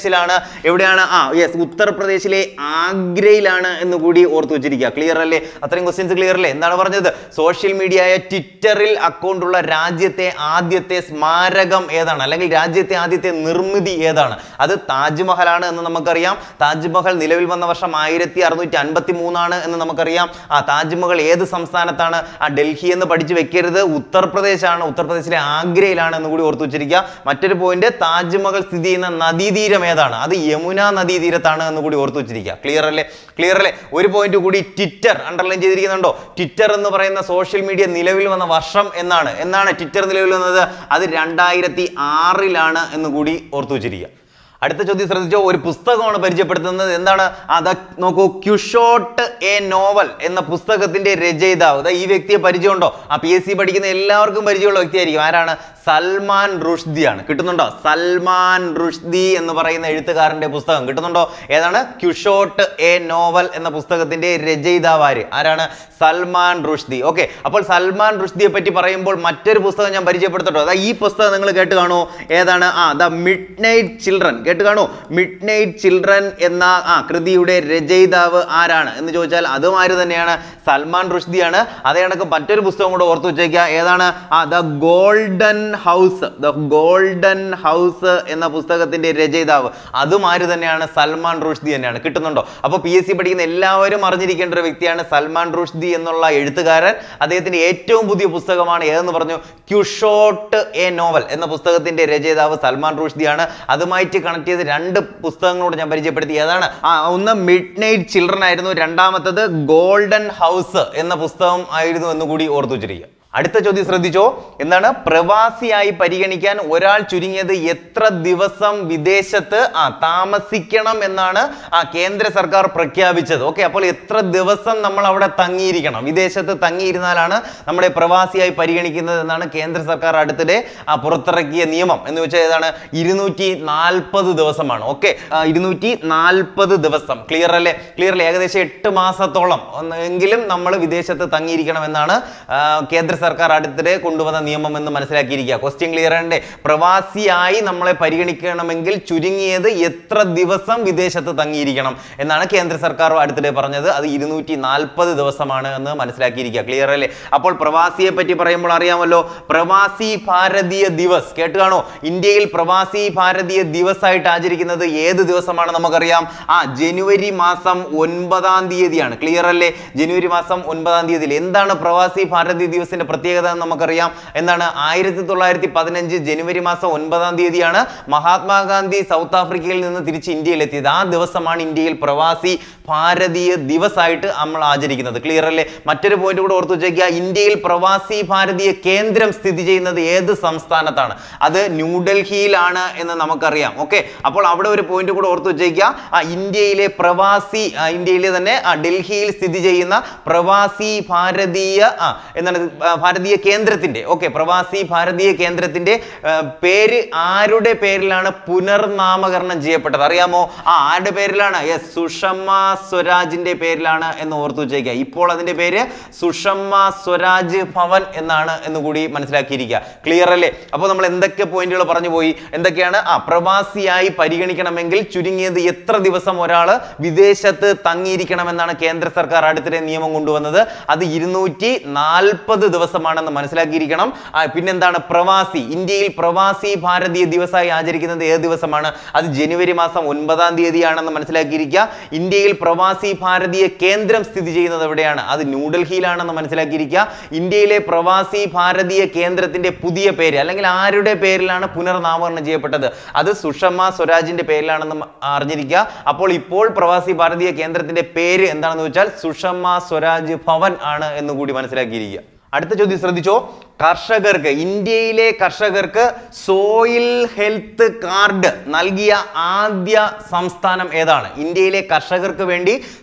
ഉത്തർപ്രദേശിലാണ് എവിടെയാണ് ആ യെസ് ഉത്തർപ്രദേശിലെ ആഗ്രയിലാണ് എന്ന് കൂടി ഓർത്തു വെച്ചിരിക്കുക ക്ലിയർ അല്ലേ അത്രയും ക്വസ്റ്റ്യൻസ് ക്ലിയർ അല്ലേ എന്താണ് പറഞ്ഞത് സോഷ്യൽ മീഡിയ ആയ ട്വിറ്ററിൽ അക്കൗണ്ട് ഉള്ള രാജ്യത്തെ ആദ്യത്തെ സ്മാരകം ഏതാണ് അല്ലെങ്കിൽ രാജ്യത്തെ ആദ്യത്തെ നിർമ്മിതി ഏതാണ് അത് താജ്മഹലാണ് എന്ന് നമുക്കറിയാം താജ്മഹൽ നിലവിൽ വന്ന വർഷം ആയിരത്തി അറുന്നൂറ്റി അൻപത്തി മൂന്നാണ് എന്ന് നമുക്കറിയാം ആ താജ്മഹൽ ഏത് സംസ്ഥാനത്താണ് ആ ഡൽഹി എന്ന് പഠിച്ചു വെക്കരുത് ഉത്തർപ്രദേശാണ് ഉത്തർപ്രദേശിലെ ആഗ്രയിലാണ് എന്ന് കൂടി ഓർത്തു വെച്ചിരിക്കുക മറ്റൊരു പോയിന്റ് താജ്മഹൽ സ്ഥിതി ചെയ്യുന്ന നദീതീരം ഏതാണ് അത് യമുന നദീതീരത്താണ് എന്ന് കൂടി ഓർത്തു വെച്ചിരിക്കുക ക്ലിയർ അല്ലേ ക്ലിയർ അല്ലേ ഒരു പോയിന്റ് കൂടി ട്വിറ്റർ അണ്ടർലൈൻ ചെയ്തിരിക്കുന്നുണ്ടോ ട്വിറ്റർ എന്ന് പറയുന്ന സോഷ്യൽ മീഡിയ നിലവിൽ വന്ന വർഷം എന്നാണ് എന്നാണ് ട്വിറ്റർ നിലവിൽ വന്നത് അത് രണ്ടായിരത്തി ആറിലാണ് എന്ന് കൂടി ഓർത്തു വെച്ചിരിക്കുക അടുത്ത ചോദ്യം ശ്രദ്ധിച്ചോ ഒരു പുസ്തകമാണ് പരിചയപ്പെടുത്തുന്നത് എന്താണ് അത് നോക്കൂ ക്യുഷോട്ട് എ നോവൽ എന്ന പുസ്തകത്തിന്റെ രചയിതാവ് ദാ ഈ വ്യക്തിയെ പരിചയമുണ്ടോ ആ പി എസ് സി പഠിക്കുന്ന എല്ലാവർക്കും പരിചയമുള്ള വ്യക്തിയായിരിക്കും ആരാണ് സൽമാൻ റുഷ്ദിയാണ് കിട്ടുന്നുണ്ടോ സൽമാൻ റുഷ്ദി എന്ന് പറയുന്ന എഴുത്തുകാരന്റെ പുസ്തകം കിട്ടുന്നുണ്ടോ ഏതാണ് ക്യുഷോട്ട് എ നോവൽ എന്ന പുസ്തകത്തിന്റെ രചയിതാവ് ആര് ആരാണ് സൽമാൻ റുഷ്ദി ഓക്കെ അപ്പോൾ സൽമാൻ റുഷ്ദിയെ പറ്റി പറയുമ്പോൾ മറ്റൊരു പുസ്തകം ഞാൻ പരിചയപ്പെടുത്തട്ടോ അതാ ഈ പുസ്തകം നിങ്ങൾ കേട്ട് കാണൂ ഏതാണ് ആ ദ മിഡ് നൈറ്റ് ചിൽഡ്രൻ കേട്ട് കാണൂ മിഡ് നൈറ്റ് ചിൽഡ്രൻ എന്ന ആ കൃതിയുടെ രചയിതാവ് ആരാണ് എന്ന് ചോദിച്ചാൽ അതും ആര് തന്നെയാണ് സൽമാൻ റുഷ്ദിയാണ് അതേ കണക്ക് മറ്റൊരു പുസ്തകം കൂടെ ഓർത്തു വെച്ചേക്കുക ഏതാണ് ആ the golden house the golden house എന്ന പുസ്തകത്തിന്റെ രചയിതാവ് അതും ആര് തന്നെയാണ് സൽമാൻ റുഷ്ദി തന്നെയാണ് കിട്ടുന്നുണ്ടോ അപ്പോൾ പി എസ് സി പഠിക്കുന്ന എല്ലാവരും അറിഞ്ഞിരിക്കേണ്ട ഒരു വ്യക്തിയാണ് സൽമാൻ റുഷ്ദി എന്നുള്ള എഴുത്തുകാരൻ അദ്ദേഹത്തിന്റെ ഏറ്റവും പുതിയ പുസ്തകമാണ് ഏതെന്ന് പറഞ്ഞു ക്യുഷോട്ട് എ നോവൽ എന്ന പുസ്തകത്തിന്റെ രചയിതാവ് സൽമാൻ റുഷ്ദിയാണ് അതുമായിട്ട് കണക്ട് ചെയ്ത് രണ്ട് പുസ്തകങ്ങളോട് ഞാൻ പരിചയപ്പെടുത്തി ഏതാണ് ആ ഒന്ന് മിഡ് നൈറ്റ് ചിൽഡ്രൻ ആയിരുന്നു രണ്ടാമത്തത് ഗോൾഡൻ ഹൗസ് എന്ന പുസ്തകം ആയിരുന്നു എന്ന് കൂടി ഓർത്തു വെച്ചിരിക്കുക അടുത്ത ചോദ്യം ശ്രദ്ധിച്ചോ എന്താണ് പ്രവാസിയായി പരിഗണിക്കാൻ ഒരാൾ ചുരുങ്ങിയത് എത്ര ദിവസം വിദേശത്ത് ആ താമസിക്കണം എന്നാണ് ആ കേന്ദ്ര സർക്കാർ പ്രഖ്യാപിച്ചത് ഓക്കെ അപ്പോൾ എത്ര ദിവസം നമ്മൾ അവിടെ തങ്ങിയിരിക്കണം വിദേശത്ത് തങ്ങിയിരുന്നാലാണ് നമ്മുടെ പ്രവാസിയായി പരിഗണിക്കുന്നത് എന്നാണ് കേന്ദ്ര സർക്കാർ അടുത്തിടെ ആ പുറത്തിറക്കിയ നിയമം എന്ന് വെച്ചാൽ ഏതാണ് ഇരുന്നൂറ്റി നാൽപ്പത് ദിവസമാണ് ഓക്കെ ഇരുന്നൂറ്റി നാൽപ്പത് ദിവസം ക്ലിയർ അല്ലേ ക്ലിയർ അല്ലേ ഏകദേശം എട്ട് മാസത്തോളം ഒന്ന് എങ്കിലും നമ്മൾ വിദേശത്ത് തങ്ങിയിരിക്കണം എന്നാണ് ആ, കേന്ദ്ര സർക്കാർ അടുത്തിടെ കൊണ്ടുവന്ന നിയമം എന്ന് മനസ്സിലാക്കിയിരിക്കുക ക്വസ്റ്റ്യൻ ക്ലിയർ ആണ്ടേ പ്രവാസിയായി നമ്മളെ പരിഗണിക്കണമെങ്കിൽ ചുരുങ്ങിയത് എത്ര ദിവസം വിദേശത്ത് തങ്ങിയിരിക്കണം എന്നാണ് കേന്ദ്ര സർക്കാർ അടുത്തിടെ പറഞ്ഞത് അത് ഇരുന്നൂറ്റി നാൽപ്പത് ദിവസമാണ് എന്ന് മനസ്സിലാക്കിയിരിക്കുക ക്ലിയർ അല്ലേ അപ്പോൾ പ്രവാസിയെ പറ്റി പറയുമ്പോൾ അറിയാമല്ലോ പ്രവാസി ഭാരതീയ ദിവസ് കേട്ട് കാണോ ഇന്ത്യയിൽ പ്രവാസി ഭാരതീയ ദിവസായിട്ട് ആചരിക്കുന്നത് ഏത് ദിവസമാണ് നമുക്കറിയാം ആ ജനുവരി മാസം ഒൻപതാം തീയതിയാണ് ക്ലിയർ അല്ലേ ജനുവരി മാസം ഒൻപതാം തീയതിയിൽ എന്താണ് പ്രവാസി ഭാരതീയ ദിവസിന്റെ പ്രത്യേകത എന്ന് നമുക്കറിയാം എന്താണ് ആയിരത്തി തൊള്ളായിരത്തി പതിനഞ്ച് ജനുവരി മാസം ഒൻപതാം തീയതിയാണ് മഹാത്മാഗാന്ധി സൗത്ത് ആഫ്രിക്കയിൽ നിന്ന് തിരിച്ച് ഇന്ത്യയിൽ എത്തിയത് ആ ദിവസമാണ് ഇന്ത്യയിൽ പ്രവാസി ഭാരതീയ ദിവസായിട്ട് നമ്മൾ ആചരിക്കുന്നത് ക്ലിയർ അല്ലേ മറ്റൊരു പോയിന്റ് കൂടെ ഓർത്തു വെച്ചേക്കുക ഇന്ത്യയിൽ പ്രവാസി ഭാരതീയ കേന്ദ്രം സ്ഥിതി ചെയ്യുന്നത് ഏത് സംസ്ഥാനത്താണ് അത് ന്യൂഡൽഹിയിലാണ് എന്ന് നമുക്കറിയാം ഓക്കെ അപ്പോൾ അവിടെ ഒരു പോയിന്റ് കൂടെ ഓർത്തു വെച്ചേക്കുക ആ ഇന്ത്യയിലെ പ്രവാസി ആ, ഇന്ത്യയിലെ തന്നെ ആ, ഡൽഹിയിൽ സ്ഥിതി ചെയ്യുന്ന പ്രവാസി ഭാരതീയ ആ, എന്താണ് ഇത്? ആ, ഭാരതീയ കേന്ദ്രത്തിന്റെ ഓക്കെ പ്രവാസി ഭാരതീയ കേന്ദ്രത്തിന്റെ ആ, പേര് ആരുടെ പേരിലാണ് പുനർനാമകരണം ചെയ്യപ്പെട്ടത് അറിയാമോ ആ ആരുടെ പേരിലാണ് യെസ് സുഷമ്മ സ്വരാജിന്റെ പേരിലാണ് എന്ന് ഓർത്തു വെച്ചേക്കുക ഇപ്പോൾ അതിന്റെ പേര് സുഷമ്മ സ്വരാജ് ഭവൻ എന്നാണ് എന്ന് കൂടി മനസ്സിലാക്കിയിരിക്കുക ക്ലിയർ അല്ലേ അപ്പോൾ നമ്മൾ എന്തൊക്കെ പോയിന്റുകൾ പറഞ്ഞു പോയി എന്തൊക്കെയാണ് ആ പ്രവാസിയായി പരിഗണിക്കണമെങ്കിൽ ചുരുങ്ങിയത് എത്ര ദിവസം ഒരാൾ വിദേശത്ത് തങ്ങിയിരിക്കണമെന്നാണ് കേന്ദ്ര സർക്കാർ അടുത്തിടെ നിയമം കൊണ്ടുവന്നത് അത് ഇരുന്നൂറ്റി നാൽപ്പത് ദിവസമാണെന്ന് മനസ്സിലാക്കിയിരിക്കണം ആ, പിന്നെന്താണ് പ്രവാസി ഇന്ത്യയിൽ പ്രവാസി ഭാരതീയ ദിവസമായി ആചരിക്കുന്നത് ഏത് ദിവസമാണ് അത് ജനുവരി മാസം ഒൻപതാം തീയതിയാണെന്ന് മനസ്സിലാക്കിയിരിക്കുക ഇന്ത്യയിൽ പ്രവാസി ഭാരതീയ കേന്ദ്രം സ്ഥിതി ചെയ്യുന്നത് എവിടെയാണ് അത് ന്യൂഡൽഹിയിലാണെന്ന് മനസ്സിലാക്കിയിരിക്കുക ഇന്ത്യയിലെ പ്രവാസി ഭാരതീയ കേന്ദ്രത്തിന്റെ പുതിയ പേര് അല്ലെങ്കിൽ ആരുടെ പേരിലാണ് പുനർനാമകരണം ചെയ്യപ്പെട്ടത് അത് സുഷമ സ്വരാജിന്റെ പേരിലാണെന്ന് മ- അറിഞ്ഞിരിക്കുക അപ്പോൾ ഇപ്പോൾ പ്രവാസി ഭാരതീയ കേന്ദ്രത്തിന്റെ പേര് എന്താണെന്ന് വെച്ചാൽ സുഷമ സ്വരാജ് ഭവൻ ആണ് എന്ന് കൂടി മനസ്സിലാക്കിയിരിക്കുക അടുത്ത ചോദ്യം ശ്രദ്ധിച്ചോ കർഷകർക്ക് ഇന്ത്യയിലെ കർഷകർക്ക് സോയിൽ ഹെൽത്ത് കാർഡ് നൽകിയ ആദ്യ സംസ്ഥാനം ഏതാണ് ഇന്ത്യയിലെ കർഷകർക്ക് വേണ്ടി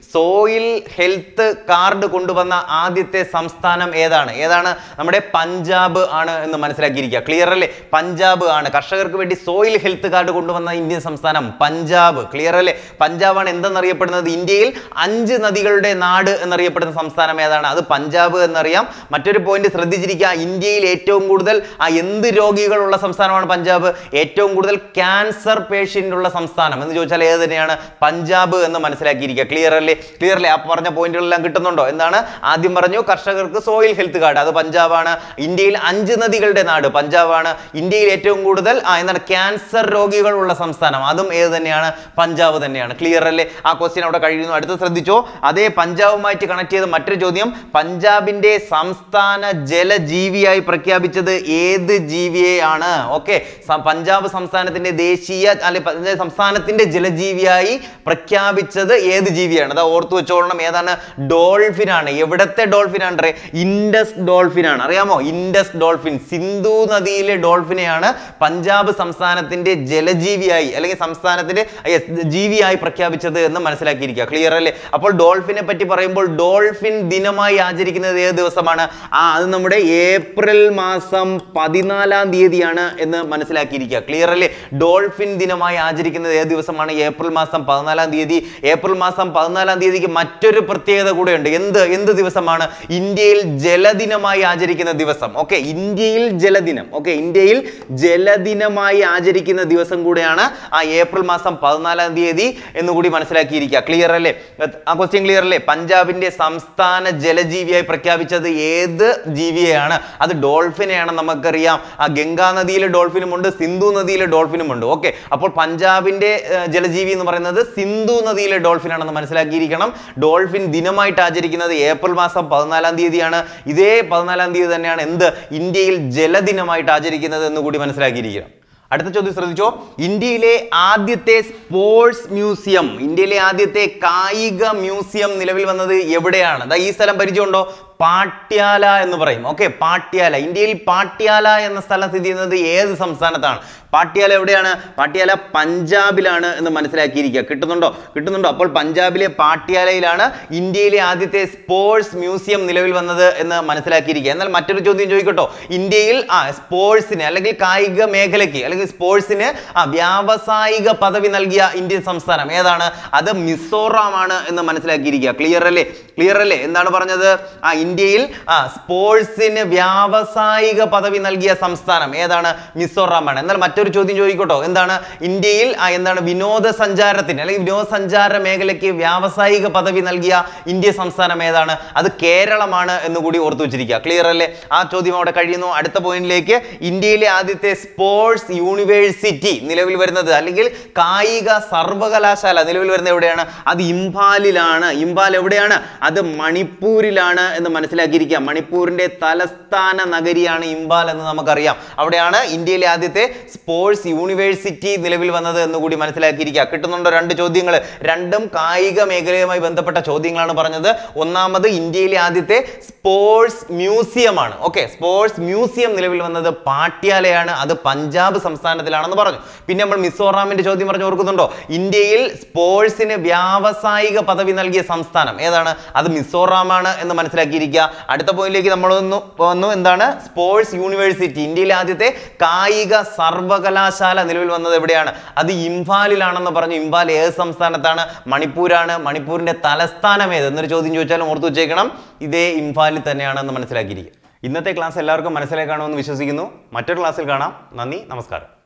സോയിൽ ഹെൽത്ത് കാർഡ് കൊണ്ടുവന്ന ആദ്യത്തെ സംസ്ഥാനം ഏതാണ് ഏതാണ് നമ്മുടെ പഞ്ചാബ് ആണ് എന്ന് മനസ്സിലാക്കിയിരിക്കുക ക്ലിയർ അല്ലേ പഞ്ചാബ് ആണ് കർഷകർക്ക് വേണ്ടി സോയിൽ ഹെൽത്ത് കാർഡ് കൊണ്ടുവന്ന ഇന്ത്യൻ സംസ്ഥാനം പഞ്ചാബ് ക്ലിയർ അല്ലേ പഞ്ചാബാണ് എന്തെന്നറിയപ്പെടുന്നത് ഇന്ത്യയിൽ അഞ്ച് നദികളുടെ നാട് എന്നറിയപ്പെടുന്ന സംസ്ഥാനം ഏതാണ് അത് പഞ്ചാബ് എന്നറിയാം മറ്റൊരു പോയിന്റ് ശ്രദ്ധിച്ചിരിക്കുക ഇന്ത്യയിൽ ഏറ്റവും കൂടുതൽ ആ എന്ത് രോഗികളുള്ള സംസ്ഥാനമാണ് പഞ്ചാബ് ഏറ്റവും കൂടുതൽ ക്യാൻസർ പേഷ്യൻ്റ് ഉള്ള സംസ്ഥാനം എന്ന് ചോദിച്ചാൽ ഏത് തന്നെയാണ് പഞ്ചാബ് എന്ന് മനസ്സിലാക്കിയിരിക്കുക ക്ലിയർ അല്ലേ ക്ലിയർ അല്ലേ ആ പറഞ്ഞ പോയിന്റുകളെല്ലാം കിട്ടുന്നുണ്ടോ എന്താണ് ആദ്യം പറഞ്ഞു കർഷകർക്ക് സോയിൽ ഹെൽത്ത് കാർഡ് അത് പഞ്ചാബാണ് ഇന്ത്യയിൽ അഞ്ച് നദികളുടെ നാട് പഞ്ചാബാണ് ഇന്ത്യയിൽ ഏറ്റവും കൂടുതൽ ആ എന്താണ് ക്യാൻസർ രോഗികളുള്ള സംസ്ഥാനം അതും ഏത് തന്നെയാണ് പഞ്ചാബ് തന്നെയാണ് ക്ലിയർ അല്ലേ ആ ക്വസ്റ്റ്യൻ അവിടെ കഴിയുന്നു അടുത്ത് ശ്രദ്ധിച്ചോ അതേ പഞ്ചാബുമായിട്ട് കണക്ട് ചെയ്ത മറ്റൊരു ചോദ്യം പഞ്ചാബിന്റെ സംസ്ഥാന ജലജീവിയായി പ്രഖ്യാപിച്ചത് ഏത് ജീവിയെയാണ് ഓക്കെ പഞ്ചാബ് സംസ്ഥാനത്തിന്റെ ദേശീയ അല്ലെ പ- സംസ്ഥാനത്തിന്റെ ജലജീവിയായി പ്രഖ്യാപിച്ചത് ഏത് ജീവിയാണ് അതാ ഓർത്തു വെച്ചോളണം ഏതാണ് ഡോൾഫിൻ ആണ് എവിടത്തെ ഡോൾഫിൻ ആണ് ഇൻഡസ് ഡോൾഫിൻ ആണ് അറിയാമോ ഇൻഡസ് ഡോൾഫിൻ സിന്ധു നദിയിലെ ഡോൾഫിനെയാണ് പഞ്ചാബ് സംസ്ഥാനത്തിന്റെ ജലജീവിയായി അല്ലെങ്കിൽ സംസ്ഥാനത്തിന്റെ yes, ജീവിയായി പ്രഖ്യാപിച്ചത് എന്ന് മനസ്സിലാക്കിയിരിക്കുക ക്ലിയർ അല്ലേ അപ്പോൾ ഡോൾഫിനെ പറ്റി പറയുമ്പോൾ ഡോൾഫിൻ ദിനമായി ആചരിക്കുന്നത് ഏത് ദിവസമാണ് ആ അത് നമ്മുടെ ഏപ്രിൽ മാസം പതിനാലാം തീയതിയാണ് എന്ന് മനസ്സിലാക്കിയിരിക്കുക ക്ലിയർ അല്ലേ ഡോൾഫിൻ ദിനമായി ആചരിക്കുന്നത് ഏത് ദിവസമാണ് ഏപ്രിൽ മാസം പതിനാലാം തീയതി ഏപ്രിൽ മാസം പതിനാലാം തീയതിക്ക് മറ്റൊരു പ്രത്യേകത കൂടെയുണ്ട് എന്ത് എന്ത് ദിവസമാണ് ഇന്ത്യയിൽ ജലദിനമായി ആചരിക്കുന്ന ദിവസം ഓക്കെ ഇന്ത്യയിൽ ജലദിനം ഓക്കെ ഇന്ത്യയിൽ ജലദിനമായി ആചരിക്കുന്ന ദിവസം കൂടെയാണ് ആ ഏപ്രിൽ മാസം പതിനാലാം തീയതി എന്നുകൂടി മനസ്സിലാക്കിയിരിക്കുക ക്ലിയർ അല്ലേ ആ ക്വസ്റ്റ്യൻ ക്ലിയർ അല്ലേ പഞ്ചാബിന്റെ സംസ്ഥാന ജലജീവിയായി പ്രഖ്യാപിച്ചത് ഏത് ജീവിയെയാണ് അത് ഡോൾഫിനെയാണ് നമുക്കറിയാം ആ ഗംഗാ നദിയിലെ ഡോൾഫിനും ഉണ്ട് സിന്ധു നദിയിലെ ഡോൾഫിനും ഉണ്ട് ഓക്കെ അപ്പോൾ പഞ്ചാബിന്റെ ഏർ, ജലജീവി എന്ന് പറയുന്നത് സിന്ധു നദിയിലെ ഡോൾഫിൻ ആണെന്ന് മനസ്സിലാക്കിയിരിക്കണം ഡോൾഫിൻ ദിനമായിട്ട് ആചരിക്കുന്നത് ഏപ്രിൽ മാസം പതിനാലാം തീയതിയാണ് ഇതേ പതിനാലാം തീയതി തന്നെയാണ് എന്ത് ഇന്ത്യയിൽ ജലദിനമായിട്ട് ആചരിക്കുന്നത് എന്ന് കൂടി മനസ്സിലാക്കിയിരിക്കണം അടുത്ത ചോദ്യം ശ്രദ്ധിച്ചോ ഇന്ത്യയിലെ ആദ്യത്തെ സ്പോർട്സ് മ്യൂസിയം ഇന്ത്യയിലെ ആദ്യത്തെ കായിക മ്യൂസിയം നിലവിൽ വന്നത് എവിടെയാണ് ദാ ഈ സ്ഥലം പരിചയമുണ്ടോ പാട്യാല എന്ന് പറയും ഓക്കെ പാട്യാല ഇന്ത്യയിൽ പാട്യാല എന്ന സ്ഥലം സ്ഥിതി ചെയ്യുന്നത് ഏത് സംസ്ഥാനത്താണ് പാട്യാല എവിടെയാണ് പാട്യാല പഞ്ചാബിലാണ് എന്ന് മനസ്സിലാക്കിയിരിക്കുക കിട്ടുന്നുണ്ടോ കിട്ടുന്നുണ്ടോ അപ്പോൾ പഞ്ചാബിലെ പാട്യാലയിലാണ് ഇന്ത്യയിലെ ആദ്യത്തെ സ്പോർട്സ് മ്യൂസിയം നിലവിൽ വന്നത് എന്ന് മനസ്സിലാക്കിയിരിക്കുക എന്നാൽ മറ്റൊരു ചോദ്യം ചോദിക്കട്ടോ ഇന്ത്യയിൽ ആ സ്പോർട്സിന് അല്ലെങ്കിൽ കായിക മേഖലയ്ക്ക് അല്ലെങ്കിൽ സ്പോർട്സിന് ആ വ്യാവസായിക പദവി നൽകിയ ഇന്ത്യൻ സംസ്ഥാനം ഏതാണ് അത് മിസോറാം ആണ് എന്ന് മനസ്സിലാക്കിയിരിക്കുക ക്ലിയർ അല്ലേ ക്ലിയർ അല്ലേ എന്താണ് പറഞ്ഞത് ആ ഇന്ത്യയിൽ ആ സ്പോർട്സിന് വ്യാവസായിക പദവി നൽകിയ സംസ്ഥാനം ഏതാണ് മിസോറാം ആണ് എന്നാൽ മറ്റൊരു ചോദ്യം ചോദിക്കട്ടോ എന്താണ് ഇന്ത്യയിൽ ആ എന്താണ് വിനോദസഞ്ചാരത്തിന് അല്ലെങ്കിൽ വിനോദസഞ്ചാര മേഖലയ്ക്ക് വ്യാവസായിക പദവി നൽകിയ ഇന്ത്യ സംസ്ഥാനം ഏതാണ് അത് കേരളമാണ് എന്ന് കൂടി ഓർത്തു വെച്ചിരിക്കുക ക്ലിയർ അല്ലേ ആ ചോദ്യം അവിടെ കഴിയുന്നു അടുത്ത പോയിന്റിലേക്ക് ഇന്ത്യയിലെ ആദ്യത്തെ സ്പോർട്സ് യൂണിവേഴ്സിറ്റി നിലവിൽ വരുന്നത് അല്ലെങ്കിൽ കായിക സർവകലാശാല നിലവിൽ വരുന്നത് എവിടെയാണ് അത് ഇംഫാലിലാണ് ഇംഫാൽ എവിടെയാണ് അത് മണിപ്പൂരിലാണ് എന്ന് മനസ്സിലാക്കിയിരിക്കുക മണിപ്പൂരിന്റെ തലസ്ഥാന നഗരിയാണ് ഇംഫാൽ എന്ന് നമുക്കറിയാം അവിടെയാണ് ഇന്ത്യയിലെ ആദ്യത്തെ സ്പോർട്സ് യൂണിവേഴ്സിറ്റി നിലവിൽ വന്നത് എന്ന് കൂടി മനസ്സിലാക്കിയിരിക്കുക കിട്ടുന്നുണ്ടോ രണ്ട് ചോദ്യങ്ങൾ രണ്ടും കായിക മേഖലയുമായി ബന്ധപ്പെട്ട ചോദ്യങ്ങളാണ് പറഞ്ഞത് ഒന്നാമത് ഇന്ത്യയിലെ ആദ്യത്തെ സ്പോർട്സ് മ്യൂസിയമാണ് ഓക്കെ സ്പോർട്സ് മ്യൂസിയം നിലവിൽ വന്നത് പാട്യാലയാണ് അത് പഞ്ചാബ് സംസ്ഥാനത്തിലാണെന്ന് പറഞ്ഞു പിന്നെ നമ്മൾ മിസോറാമിന്റെ ചോദ്യം പറഞ്ഞു ഓർക്കുന്നുണ്ടോ ഇന്ത്യയിൽ സ്പോർട്സിന് വ്യാവസായിക പദവി നൽകിയ സംസ്ഥാനം ഏതാണ് അത് മിസോറാമാണ് എന്ന് മനസ്സിലാക്കിയിരിക്കുക അടുത്ത പോയിന്റിലേക്ക് നമ്മൾ വന്നു വന്നു എന്താണ് സ്പോർട്സ് യൂണിവേഴ്സിറ്റി ഇന്ത്യയിലെ ആദ്യത്തെ കായിക സർവകലാശാല നിലവിൽ വന്നത് എവിടെയാണ് അത് ഇംഫാലിലാണെന്ന് പറഞ്ഞു ഇംഫാൽ ഏത് സംസ്ഥാനത്താണ് മണിപ്പൂരാണ് മണിപ്പൂരിന്റെ തലസ്ഥാനം ഏത് എന്നൊരു ചോദ്യം ചോദിച്ചാലും ഓർത്തു വെച്ചേക്കണം ഇതേ ഇംഫാലിൽ തന്നെയാണെന്ന് മനസ്സിലാക്കിയിരിക്കുക ഇന്നത്തെ ക്ലാസ് എല്ലാവർക്കും മനസ്സിലായി കാണുമെന്ന് വിശ്വസിക്കുന്നു മറ്റൊരു ക്ലാസ്സിൽ കാണാം നന്ദി നമസ്കാരം